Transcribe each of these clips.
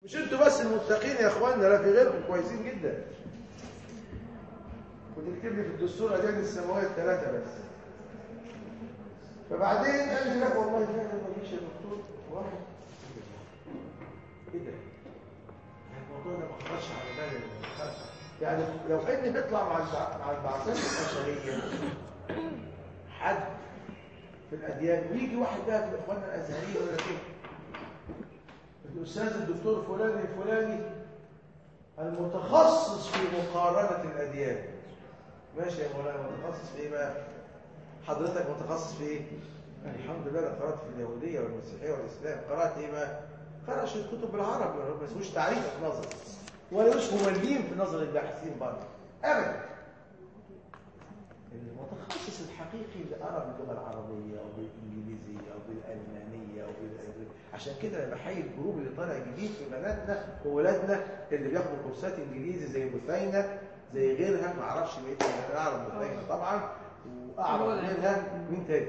مش انتوا بس المتقين يا اخوانا لا في غيركم كويسين جدا وتكتب لي في الدستور اديان السماويه الثلاثه بس فبعدين قال لي لا والله فعلا ما فيش يا دكتور واحد ايه ده؟ الموضوع ده ما خرجش على بالي يعني لو ان بيطلع مع البع- مع البعثات البشريه حد في الاديان ويجي واحد بقى من اخواننا الازهريين ولا كده الاستاذ الدكتور فلان الفلاني المتخصص في مقارنه الاديان ماشي يا مولانا متخصص في ايه بقى حضرتك متخصص في ايه الحمد لله انا قرات في اليهوديه والمسيحيه والاسلام قرات ايه بقى قرأ شويه كتب بالعربي ما اسموش تعريف في نظري ولا مش مملين في نظر الباحثين برضه ابدا المتخصص الحقيقي اللي قرا باللغه العربيه او بالانجليزيه او بالالمانيه او بال... عشان كده انا بحيي الجروب اللي طالع جديد في بناتنا وولادنا اللي بياخدوا كورسات انجليزي زي بثينه زي غيرها ما اعرفش بقيت انا اعرف بثينه طبعا واعرف منها مين تاني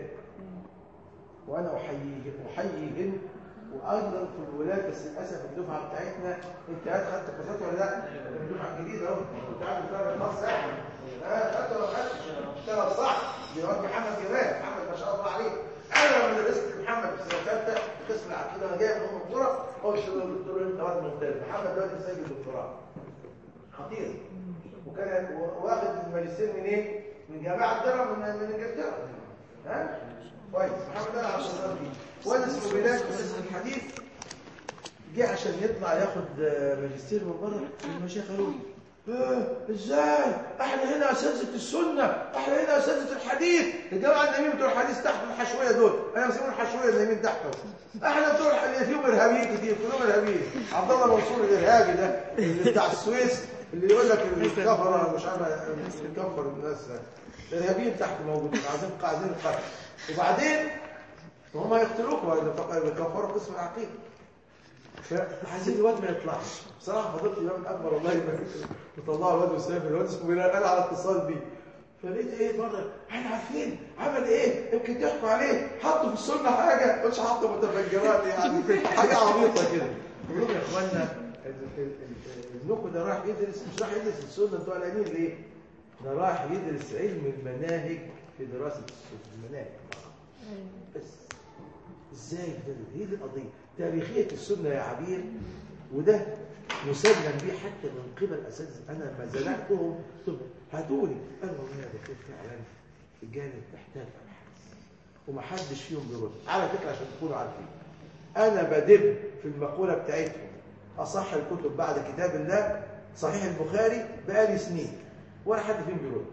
وانا احييه احييهن وايضا في الولاد بس للاسف الدفعه بتاعتنا انت قاعد خدت كورسات ولا لا؟ الدفعه الجديده اهو كنت قاعد بتعمل خاص سهل اه خدت ولا ما خدتش؟ اشتغل صح دلوقتي محمد جمال محمد ما شاء الله عليه انا لما درست محمد في سنه ثالثه في قسم العقيده انا جاي من ام القرى قلت له الدكتور انت واد ممتاز محمد دلوقتي سجل دكتوراه خطير وكان واخد الماجستير من ايه؟ من جامعه درهم من من انجلترا ها؟ كويس محمد انا عشان فيه وانا اسمه بلال في اسم الحديث جه عشان يطلع ياخد ماجستير من بره المشايخ قالوا لي اه ازاي احنا هنا اساتذه السنه احنا هنا اساتذه الحديث الجماعه النايمين بتوع الحديث تحت الحشويه دول انا بسميهم الحشويه النايمين تحتهم احنا بتوع اللي فيهم ارهابيين كتير كلهم ارهابيين عبد الله منصور الارهابي ده اللي بتاع السويس اللي يقول لك الكفره مش عارف الكفر الناس ارهابيين تحت موجودين عايزين عايزين القتل وبعدين هم هيقتلوكوا بيكفروا قسم العقيده فعايزين الواد ما يطلعش بصراحه فضلت امام الاكبر والله ما مطلعوا الواد مسافر الواد اسمه بلال انا على اتصال بيه فلقيت ايه مره احنا عارفين عمل ايه يمكن تحكوا عليه حطوا في السنه حاجه مش حطوا متفجرات يعني حاجه عبيطه كده بيقولوا يا اخوانا ابنكم ده رايح يدرس مش رايح يدرس السنه انتوا قلقانين ليه؟ ده رايح يدرس علم المناهج في دراسه السنه المناهج بس ازاي ده هي دي القضيه تاريخيه السنه يا عبير وده مسلم به حتى من قبل اساتذه انا لما زنقتهم طب هاتوا لي قالوا والله يا دكتور فعلا الجانب محتاج ابحاث ومحدش فيهم بيرد على فكره عشان تكونوا عارفين انا بدب في المقوله بتاعتهم اصح الكتب بعد كتاب الله صحيح البخاري بقالي سنين ولا حد فيهم بيرد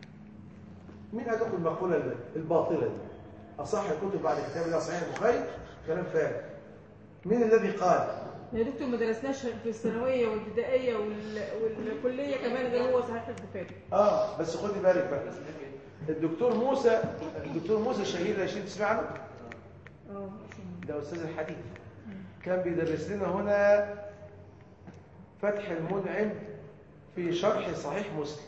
مين هتاخد المقوله الباطله دي اصح الكتب بعد كتاب الله صحيح البخاري كلام فارغ مين الذي قال يا دكتور ما درسناش في الثانويه والابتدائيه وال... والكليه كمان غير هو صحيح البخاري اه بس خدي بالك بقى الدكتور موسى الدكتور موسى الشهيد رشيد تسمع عنه اه ده استاذ الحديث كان بيدرس لنا هنا فتح المنعم في شرح صحيح مسلم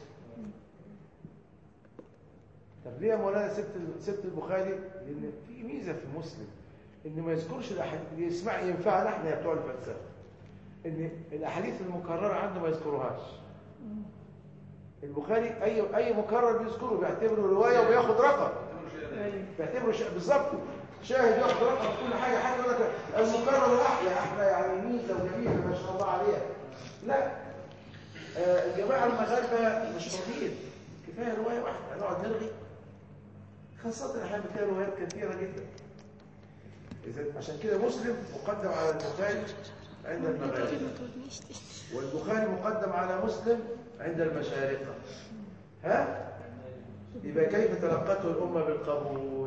طب ليه يا مولانا سبت سبت البخاري لان في ميزه في مسلم ان ما يذكرش الاحاديث يسمع ينفعنا احنا يا بتوع الفلسفه ان الاحاديث المكرره عنده ما يذكرهاش البخاري اي اي مكرر بيذكره بيعتبره روايه وبياخد رقم بيعتبره شا... بالظبط شاهد ياخد رقم في كل حاجه حاجه يقول لك المكرر احلى احلى يعني ميزه وجميله ما شاء الله عليها لا آه الجماعه المغاربه مش فاضيين كفايه روايه واحده هنقعد نلغي خاصه احيانا بتلاقي روايات كثيره جدا إذا عشان كده مسلم مقدم على البخاري عند المغاربة والبخاري مقدم على مسلم عند المشارقة ها؟ يبقى كيف تلقته الأمة بالقبول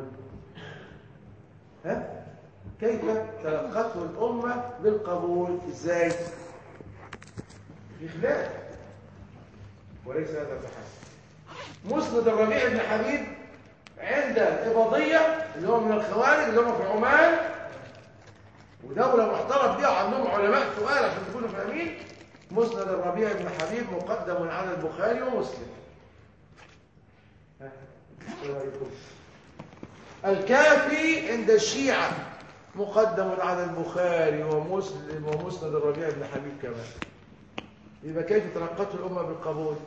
ها؟ كيف تلقته الأمة بالقبول إزاي؟ في خلاف وليس هذا فحسب مسند الربيع بن حبيب عند الإباضية اللي هو من الخوارج اللي هم في عمان ودولة محترف بيها وعندهم علماء تقال عشان تكونوا فاهمين مسند الربيع بن حبيب مقدم على البخاري ومسلم الكافي عند الشيعة مقدم على البخاري ومسلم ومسند الربيع بن حبيب كمان يبقى كيف تلقته الأمة بالقبول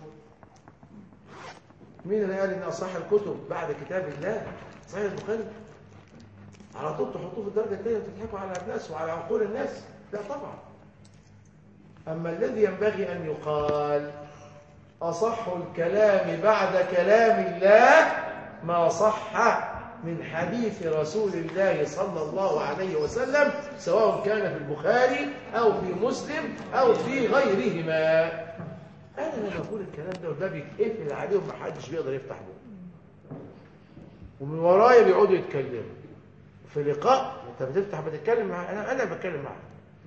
مين اللي قال إن أصح الكتب بعد كتاب الله صحيح البخاري على طول تحطوه في الدرجة الثانية وتضحكوا على الناس وعلى عقول الناس لا طبعا أما الذي ينبغي أن يقال أصح الكلام بعد كلام الله ما صح من حديث رسول الله صلى الله عليه وسلم سواء كان في البخاري أو في مسلم أو في غيرهما أنا لما أقول الكلام ده والباب يتقفل عليهم ما حدش بيقدر يفتح بقه ومن ورايا بيقعدوا يتكلموا في لقاء انت بتفتح بتتكلم معاه انا انا بتكلم معاه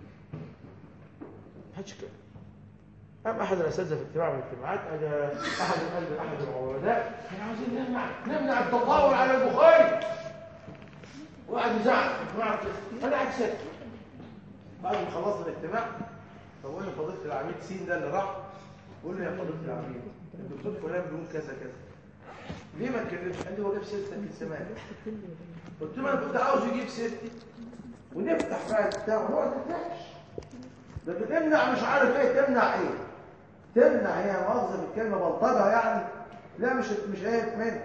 محدش يتكلم قام احد الاساتذه في اجتماع من الاجتماعات قال احد قال احد العلماء احنا عاوزين نمنع نمنع التطاول على البخاري وقعد يزعق انا قاعد ساكت بعد ما خلصنا الاجتماع فقول له فضيله العميد سين ده اللي راح قول له يا فضيله العميد الدكتور فلان بيقول كذا كذا ليه ما اتكلمش؟ قال لي هو جاب سيرتك من زمان قلت له انا كنت عاوز يجيب سيرتي ونفتح بقى البتاع هو ما تفتحش ده بتمنع مش عارف ايه تمنع ايه تمنع هي مؤاخذه بالكلمه بلطجه يعني لا مش مش عيب منه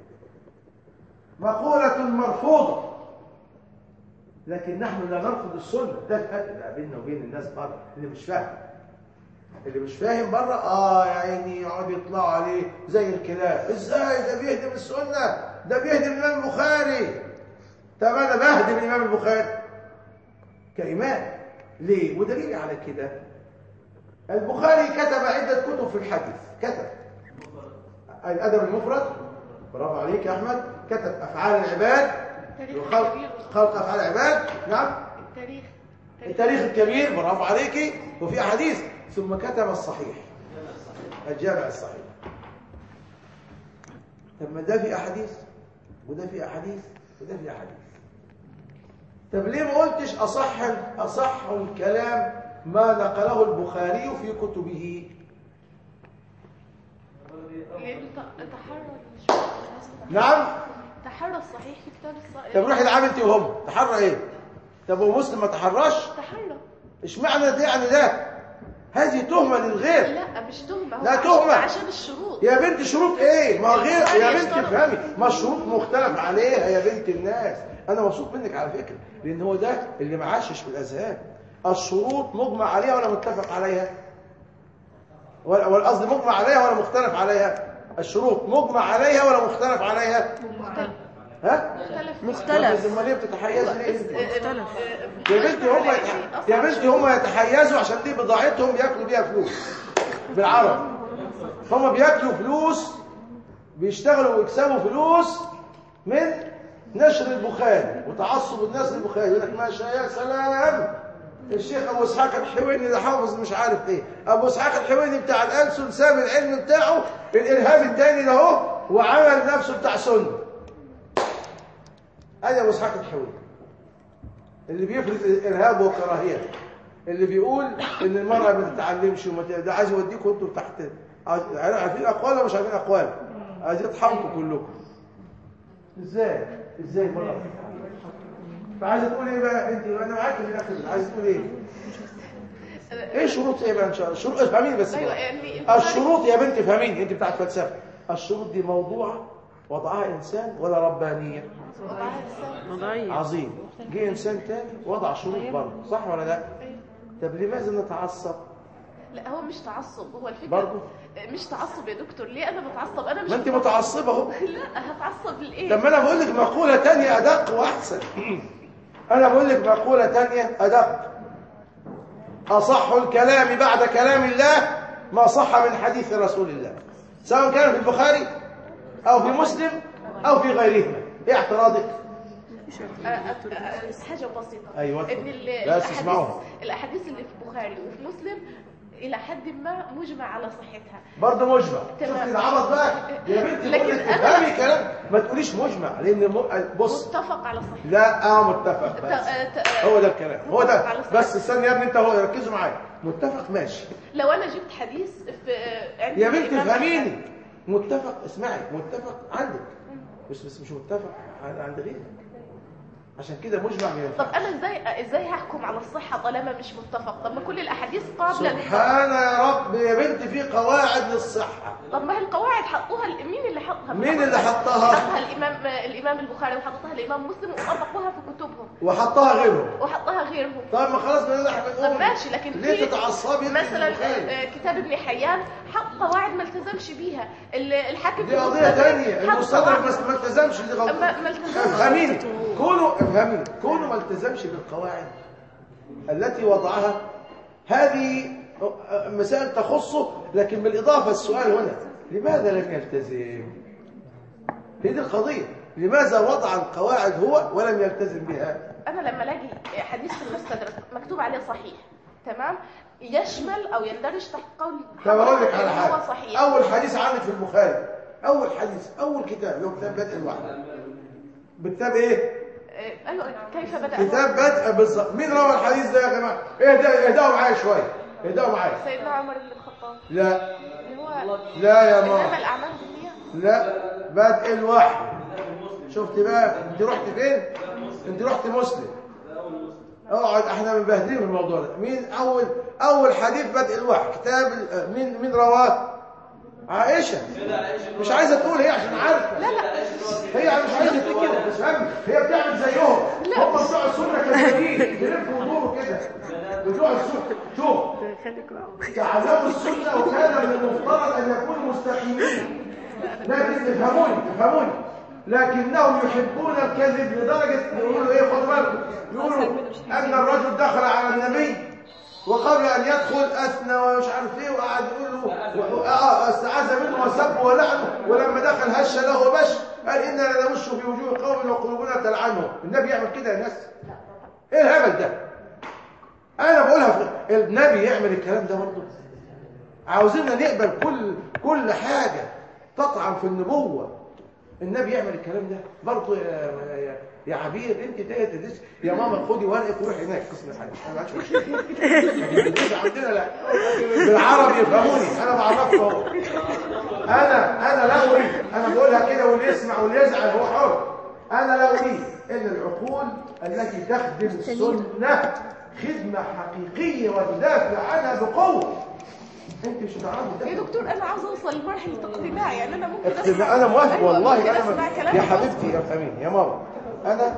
مقولة مرفوضة لكن نحن لا نرفض السنة ده الفرق بقى بيننا وبين الناس بره اللي مش فاهم اللي مش فاهم بره اه يا عيني يقعدوا يطلعوا عليه زي الكلاب ازاي ده بيهدم السنة ده بيهدم الإمام البخاري طب انا بهدم الإمام البخاري كإمام ليه ودليل على كده البخاري كتب عدة كتب في الحديث كتب الأدب المفرد برافو عليك يا أحمد كتب أفعال العباد وخلق خلق أفعال العباد نعم التاريخ التاريخ الكبير برافو عليك وفي أحاديث ثم كتب الصحيح الجامع الصحيح طب ما ده في أحاديث وده في أحاديث وده في أحاديث طب ليه ما قلتش أصح أصح الكلام ما نقله البخاري في كتبه لأنه ت- تحرى الشروط. نعم تحرى الصحيح في كتاب الصحيح طب روح العام انت وهم تحرى ايه طب ومسلم ما تحرش تحرى اشمعنى ده يعني ده هذه تهمه للغير لا مش تهمة هو لا عشان- تهمة. عشان الشروط يا بنت شروط ايه ما غير يا يعني بنت يشترط. افهمي ما الشروط مختلف عليها يا بنت الناس انا مبسوط منك على فكره لان هو ده اللي معاشش في الاذهان الشروط مجمع عليها ولا متفق عليها ولا ولا قصدي مجمع عليها ولا مختلف عليها الشروط مجمع عليها ولا مختلف عليها مختلف ها مختلف مختلف. طب امال ليه بتتحيزي ليه انت مختلف. يا بنتي هم يتح... يا بنتي هم يتحيزوا عشان دي بضاعتهم ياكلوا بيها فلوس بالعرب هم بياكلوا فلوس بيشتغلوا ويكسبوا فلوس من نشر البخاري وتعصب الناس للبخاري يقول لك ما شاء يا سلام الشيخ ابو اسحاق الحويني ده حافظ مش عارف ايه ابو اسحاق الحويني بتاع الالسن ساب العلم بتاعه الارهاب التاني ده اهو وعمل نفسه بتاع سنه ادي ابو اسحاق الحويني اللي بيفرض الارهاب والكراهيه اللي بيقول ان المراه ما تتعلمش وما ت- ده عايز يوديكم انتوا تحت عايز- عارفين اقوال ولا مش عارفين اقوال عايز يطحنكم كلكم ازاي ازاي المراه ما تتعلمش فعايزه تقول ايه بقى انت انا معاك في الاخر عايزه تقول ايه ايه شروط ايه بقى ان شاء الله شروط افهميني بس ايوه بقى. يعني الشروط يا بنت افهميني انت بتاعت فلسفه الشروط دي موضوعه وضعها انسان ولا ربانيه وضعها السنة. وضعية عظيم جه انسان تاني وضع شروط برضه صح ولا لا طب لماذا نتعصب لا هو مش تعصب هو الفكرة برضه مش تعصب يا دكتور ليه انا بتعصب انا مش ما انت بتعصب. متعصبه اهو لا هتعصب لايه طب ما انا بقول لك مقوله تانية ادق واحسن انا بقول لك مقوله تانية ادق اصح الكلام بعد كلام الله ما صح من حديث رسول الله سواء كان في البخاري او في مسلم او في غيرهما ايه اعتراضك آه، آه، آه، بس حاجة بسيطة أيوة. ان ال- لا الأحاديث- تسمعوها. الاحاديث اللي في البخاري وفي مسلم الى حد ما مجمع على صحتها برضه مجمع تمام. شفتي العبط بقى يا بنتي لكن بقول لك أنا- افهمي كلام ما تقوليش مجمع لان م- بص متفق على صحتها لا اه متفق ت- بس آه، ت- آه، هو ده الكلام هو ده على صحتها. بس استني يا ابني انت هو ركزوا معايا متفق ماشي لو انا جبت حديث في آه، عند يا بنتي الإمام افهميني أحمد. متفق اسمعي متفق عندك بس بس مش متفق عند عند غيرك عشان كده مجمع ما طب ينفعش انا ازاي ازاي هحكم على الصحه طالما مش متفق طب ما كل الاحاديث قابله للتفق. سبحان يا رب يا بنت في قواعد للصحة طب ما هي القواعد حطوها ال- مين اللي حطها مين اللي حطها؟ حطها الامام الامام البخاري وحطها الامام مسلم وطبقوها في كتبهم وحطها غيرهم وحطها غيرهم طيب ما خلاص ما نحن طب بنقول ماشي لكن ليه في تتعصبي انت مثلا بالبخاري؟ آه، كتاب ابن حيان حط قواعد ما التزمش بيها ال- الحاكم دي في قضية المستدرك تانية حط المستدرك قواعد- بس ما التزمش دي غلطة ما- ما التزمش. افهميني كونوا افهميني كونوا ما التزمش بالقواعد التي وضعها هذه مسائل تخصه لكن بالإضافة السؤال هنا لماذا لم يلتزم هي دي القضية لماذا وضع القواعد هو ولم يلتزم بها انا لما الاقي حديث في المستدرك مكتوب عليه صحيح تمام يشمل او يندرج تحت قول طب اقول لك على إن هو حاجه صحيح اول حديث عندك في البخاري اول حديث اول كتاب اللي هو كتاب بدء الوحي بكتاب ايه آه، ايوه كيف بدا كتاب بدء بالظبط مين روى الحديث ده يا جماعه اهدى اهدوا معايا شويه اهدوا معايا سيدنا عمر بن الخطاب لا اللي هو لا يا انما ماما الاعمال بالنيه لا بدء الوحي شفت بقى انت رحت فين انت رحت مسلم اقعد احنا مبهدلين في الموضوع ده مين اول اول حديث بدء الوحي كتاب ال- مين مين رواه عائشه مش عايزه تقول هي عشان عارفه لا لا هي مش عايزه تقول بس فهم هي بتعمل زيهم هم بتوع السنه كذابين يلفوا ويدوروا كده بتوع السنه شوف تعلموا السنه وكان من المفترض ان يكونوا مستقيمين لكن افهموني افهموني لكنهم يحبون الكذب لدرجه يقولوا ايه خدوا بالكم يقولوا ان الرجل دخل على النبي وقبل ان يدخل اثنى ومش عارف ايه وقعد يقول له اه استعاذ منه وسبه ولعنه ولما دخل هش له وبش قال انا لنمش في وجوه قوم وقلوبنا تلعنهم النبي يعمل كده يا ناس ايه الهبل ده انا بقولها في النبي يعمل الكلام ده برضه عاوزيننا نقبل كل كل حاجه تطعن في النبوه النبي يعمل الكلام ده برضه يا يا, يا عبير انت تايه تدرس يا ماما خدي ورقك وروحي هناك قسم الحديث انا ما عادش مشكله عندنا لا بالعربي يفهموني انا بعرفه اهو انا انا لا اريد انا بقولها كده واللي يسمع واللي يزعل هو حر انا لا اريد ان العقول التي تخدم السنه خدمه حقيقيه وتدافع عنها بقوه انت مش هتعرفي يا ده دكتور انا عاوزه اوصل لمرحله اقتناع يعني انا ممكن اقتناع انا موافق أيوة، والله ممكن انا اسمع ما- كلام يا حبيبتي يا فهمين يا ماما انا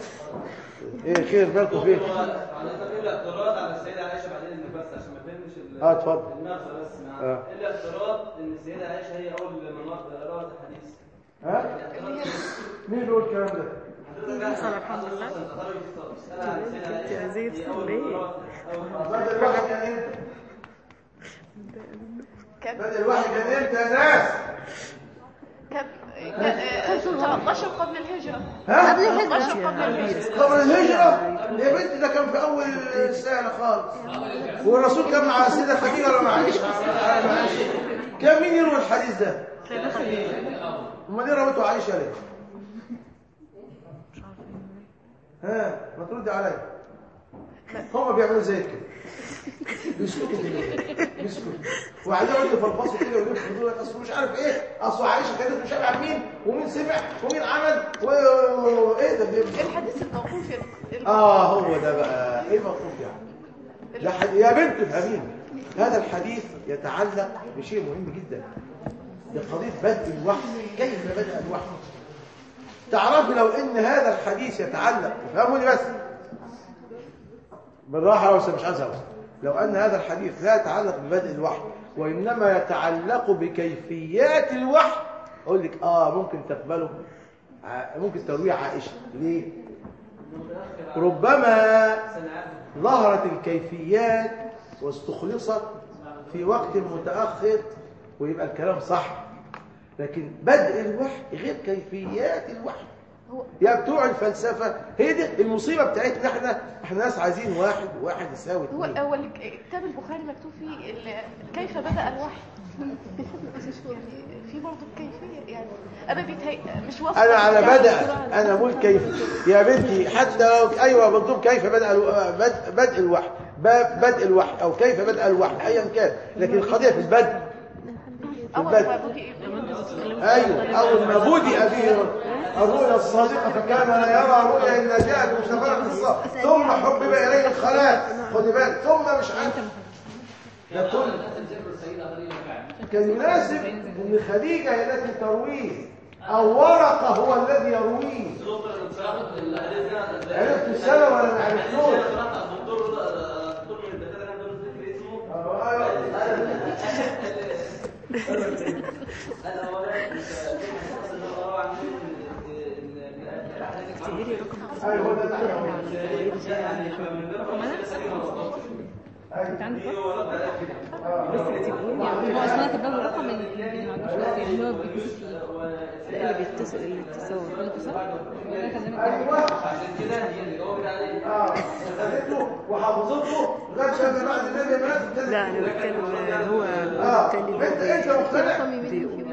ايه خير بالكم فين حضرتك ايه الاعتراض على السيده عائشه بعدين انك بس عشان ما فهمش ال- اه اتفضل المغزى بس معاك آه. ايه الاعتراض ان السيده عائشه هي اول من روت الحديث ها مين بيقول الكلام ده حضرتك الحمد لله بدل الوحي كان امتى كان بدل الوحي كان امتى يا ناس كان كان آه، 13 قبل الهجره ها 13 قبل الهجره قبل الهجرة يا بنتي ده كان في أول السنة خالص والرسول كان مع السيدة خديجة ولا مع عائشة؟ مع عائشة. كان مين يروي الحديث ده؟ امال ليه رويته عائشة ليه؟ ها ما تردي عليا هم بيعملوا زي كده بيسكتوا كده بيسكتوا وبعدين يقعدوا يفلفصوا كده ويلفوا يقولوا لك اصل مش عارف ايه اصل عائشه كانت مش عارف مين ومين سمع ومين عمل وايه ده بيبقى الحديث الموقوف يا دكتور. اه هو ده بقى ايه المطلوب يعني لا حد... يا بنت افهميني هذا الحديث يتعلق بشيء مهم جدا بقضيه بدء الوحي كيف بدا الوحي تعرفي لو ان هذا الحديث يتعلق افهموني بس بالراحه لو مش عايز اوصل لو ان هذا الحديث لا يتعلق ببدء الوحي وانما يتعلق بكيفيات الوحي اقول لك اه ممكن تقبله ع- ممكن ترويه عائشه ليه ربما ظهرت الكيفيات واستخلصت في وقت متأخر ويبقى الكلام صح لكن بدء الوحي غير كيفيات الوحي هو يا بتوع الفلسفة هي دي المصيبة بتاعتنا احنا احنا ناس عايزين واحد واحد يساوي هو اتنين اول كتاب البخاري مكتوب فيه ال- كيف بدا الوحي يعني في برضه الكيفيه يعني انا بيتهيأ مش واثقه انا على يعني بدأ انا بقول كيف يا بنتي حتى لو ايوه مكتوب كيف بدأ الو- بدء بدء الوحي ب- بدء الوحي او كيف بدأ الوحي ايا كان لكن القضية في البدء اول البدء. ما بدي ايوه اول ما بدأ به الرؤيا الصادقه فكان لا يرى رؤيا الا جاءت مشابهه الصالح ثم حبب اليه الخلاء خدي بالك ثم مش عارف ده كل كان يناسب ان خديجه هي التي ترويه او ورقه هو الذي يرويه عرفت السنه ولا ما عرفتوش ايوه هو ده اللي انت عندك وقت؟ آه. هو اصلا كاتب له رقم اللي ما عندوش وقت يعني هو بيتصل لا اللي بيتصل اللي اتصل اللي اتصل انا كلمت ايوه اه خدته وحافظته لغايه ما بعد النبي مات لا انا بتكلم هو اه بيتكلم انت انت مقتنع بيقول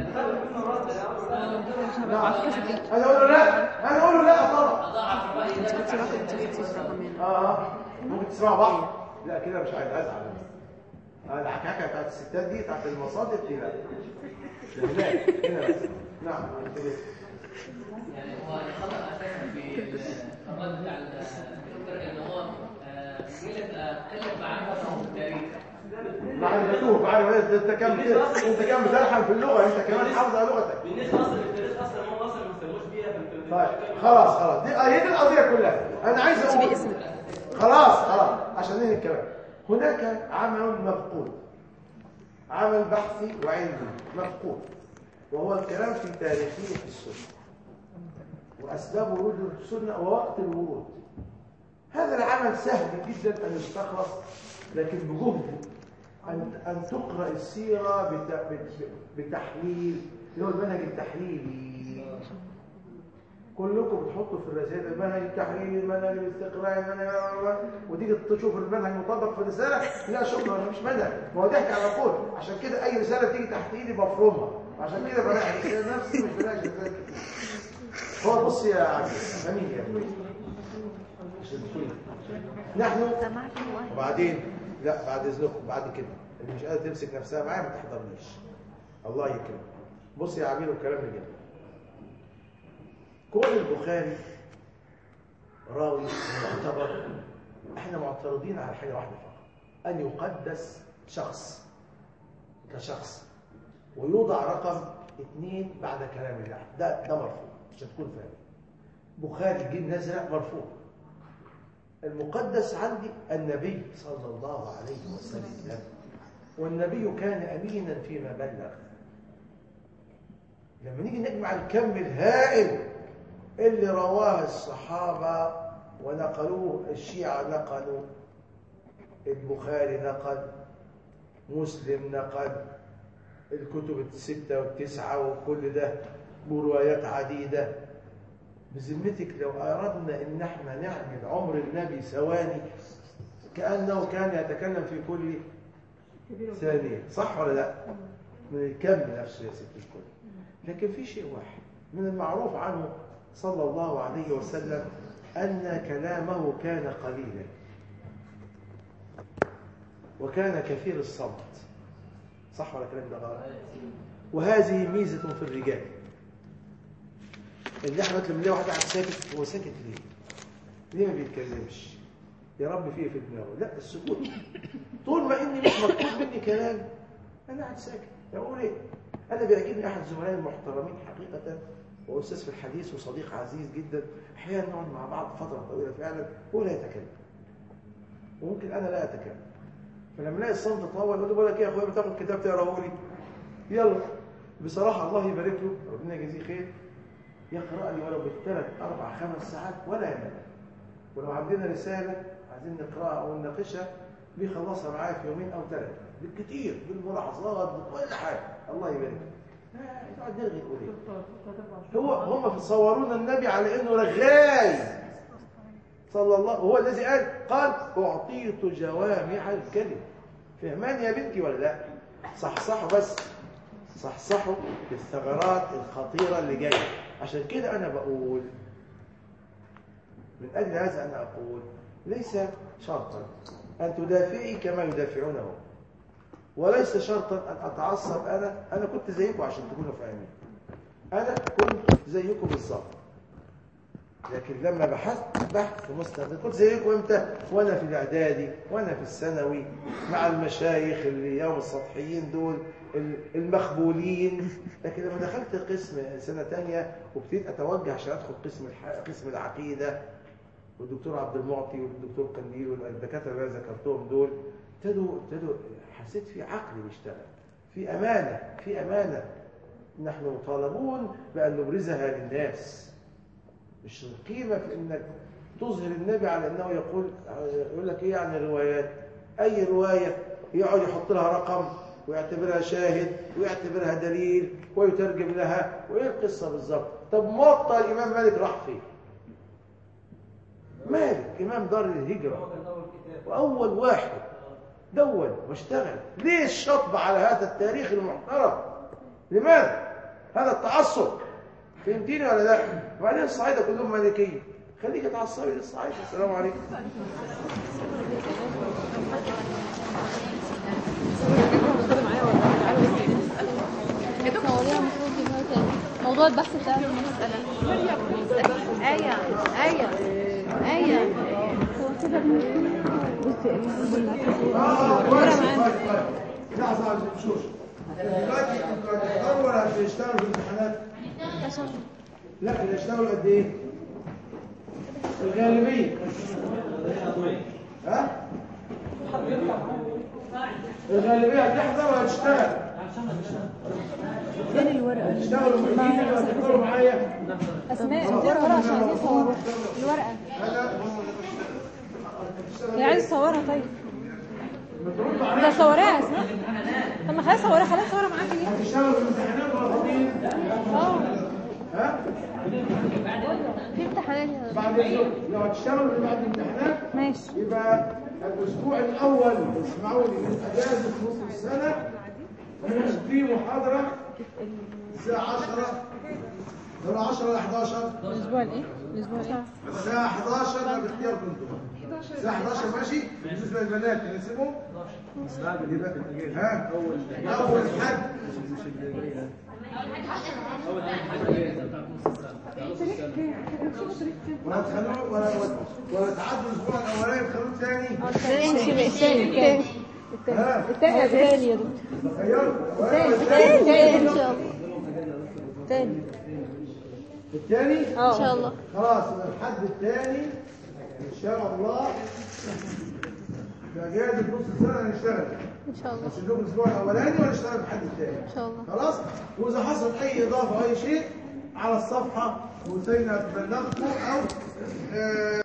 انا اقول له لا انا اقول له لا طبعا انت كنت رقم انت كنت رقم هنا اه ممكن تسمع بعض لا كده مش عايز ازعل آه، الحكاكه بتاعت الستات دي بتاعت المصادر دي لا ده هناك هنا بس نعم يعني هو يخلق اساسا في الخبر بتاع الدكتور ان هو آه، قله قله معرفته بالتاريخ معرفتوه معرفة انت كم انت كم بتلحن في اللغه انت كمان حافظ على لغتك بالنسبه اصلا للتاريخ اصلا هم اصلا ما استلموش بيها فانت طيب خلاص خلاص دي هي دي القضيه كلها انا عايز اقول خلاص خلاص عشان ننهي الكلام هناك عمل مفقود عمل بحثي وعلمي مفقود وهو الكلام في تاريخية السنة وأسباب ورود السنة ووقت الورود هذا العمل سهل جدا أن يستخلص لكن بجهد أن أن تقرأ السيرة بت- بت- بتحليل اللي هو المنهج التحليلي كلكم بتحطوا في الرسائل المنهج التحليلي المنهج الاستقراء المنهج وتيجي تشوف المنهج مطبق في الرساله لا شكرا مش منهج ما هو ضحك على طول عشان كده اي رساله تيجي تحت ايدي بفرمها عشان كده بلاقي الرساله نفسي مش بلاقي رسائل كتير هو بص يا عبد امين يا ابني عشان تقول. نحن وبعدين لا بعد اذنكم بعد كده اللي مش قادر تمسك نفسها معايا ما تحضرنيش الله يكرمك بص يا عبير والكلام اللي جاي كون البخاري راوي معتبر احنا معترضين على حاجه واحده فقط ان يقدس شخص كشخص ويوضع رقم اثنين بعد كلام الله ده ده مرفوع عشان تكون فاهم بخاري الجيل نزرع مرفوع المقدس عندي النبي صلى الله عليه وسلم والنبي كان امينا فيما بلغ لما نيجي نجمع الكم الهائل اللي رواه الصحابة ونقلوه الشيعة نقلوا البخاري نقل مسلم نقل الكتب الستة والتسعة وكل ده بروايات عديدة بذمتك لو أردنا إن احنا نعمل عمر النبي ثواني كأنه كان يتكلم في كل ثانية صح ولا لا؟ من الكم نفسه يا ست الكل لكن في شيء واحد من المعروف عنه صلى الله عليه وسلم أن كلامه كان قليلا وكان كثير الصمت صح ولا كلام ده غلط وهذه ميزة في الرجال اللي احنا لما نلاقي واحد قاعد ساكت هو ساكت ليه؟ ليه ما بيتكلمش؟ يا رب فيه في دماغه لا السكوت طول ما اني مش مطلوب مني كلام انا قاعد ساكت اقول ايه؟ انا بيعجبني احد زملائي المحترمين حقيقه هو استاذ في الحديث وصديق عزيز جدا احيانا نقعد مع بعض فتره طويله فعلا هو لا يتكلم وممكن انا لا اتكلم فلما الاقي الصمت طول اقول له بقول لك ايه يا اخويا بتاخد كتاب تقراه لي يلا بصراحه الله يبارك له ربنا يجزيه خير يقرا لي ولو بالثلاث اربع خمس ساعات ولا يمل ولو عندنا رساله عايزين نقراها او نناقشها بيخلصها معايا في يومين او ثلاثه بالكثير بالملاحظات بكل حاجه الله يبارك لا يقعد نلغي يقول ايه هو هم تصورونا النبي على انه رغاي صلى الله هو الذي قال قال اعطيت جوامع الكلم فهمان يا بنتي ولا لا صحصحوا بس صحصحوا الثغرات الخطيره اللي جايه عشان كده انا بقول من اجل هذا انا اقول ليس شرطا ان تدافعي كما يدافعونه وليس شرطا ان اتعصب انا انا كنت زيكم عشان تكونوا فاهمين انا كنت زيكم بالظبط لكن لما بحثت بحث مستقل كنت زيكم امتى وانا في الاعدادي وانا في الثانوي مع المشايخ اللي يوم السطحيين دول ال- المخبولين لكن لما دخلت قسم سنه تانية وابتديت اتوجه عشان ادخل قسم الح... قسم العقيده والدكتور عبد المعطي والدكتور قنديل والدكاتره اللي انا ذكرتهم دول ابتدوا ابتدوا حسيت في عقل بيشتغل في امانه في امانه نحن مطالبون بان نبرزها للناس مش القيمة في انك تظهر النبي على انه يقول يقول لك ايه عن الروايات اي رواية يقعد يحط لها رقم ويعتبرها شاهد ويعتبرها دليل ويترجم لها وايه القصة بالظبط طب موطأ الامام مالك راح فين مالك امام دار الهجرة واول واحد دون واشتغل ليه الشطب على هذا التاريخ المحترم لماذا هذا التعصب فهمتيني ولا لا وبعدين الصعايده كلهم مالكيه خليك تعصبي للصعايده السلام عليكم مواضيع المفروض يبقى تاني موضوع البحث بتاع آية آية آية اه كويس لحظه عشان تشوش دلوقتي انتوا هتختاروا ولا هتشتغلوا في الامتحانات؟ لا اللي اشتغلوا قد ايه؟ الغالبيه ها؟ الغالبيه هتحضر ولا هتشتغل؟ فين الورقة؟ تشتغلوا مرتين ولا هتختاروا معايا؟ أسماء الورقة عشان عايزين يصوروها الورقة انا هي عايز تصورها طيب بترد عليا ده صورها يا أسماء طب ما خلاص صورها خلاص صورها معاكي دي هتشتغلوا في الامتحانات ولا فاضيين؟ اه ها؟ في امتحانات يا بعد الظهر لو هتشتغلوا بعد الامتحانات ماشي يبقى الاسبوع الاول اسمعوا لي من اجازه نصف السنه في محاضره الساعه 10 ولا 10 ولا 11 الأسبوع الإيه؟ الأسبوع الإيه؟ الساعه 11 ده باختياركم انتم الساعه 11 ماشي بالنسبه للبنات يناسبهم يبقى ها اول حد ولا تخلوه ولا ولا تعدوا الاسبوع الاولاني تخلوه الثاني الثاني الثاني ها الثاني الثاني يا دكتور تخيلوا الثاني الثاني إن شاء الله الثاني الثاني اه إن شاء الله خلاص يبقى الحد الثاني ان شاء الله في اجازه نص السنه هنشتغل إن شاء الله بس لكم الاسبوع الاولاني ونشتغل في الحد الثاني إن شاء الله خلاص واذا حصل اي اضافه او اي شيء على الصفحه وسينا تبلغكم او آه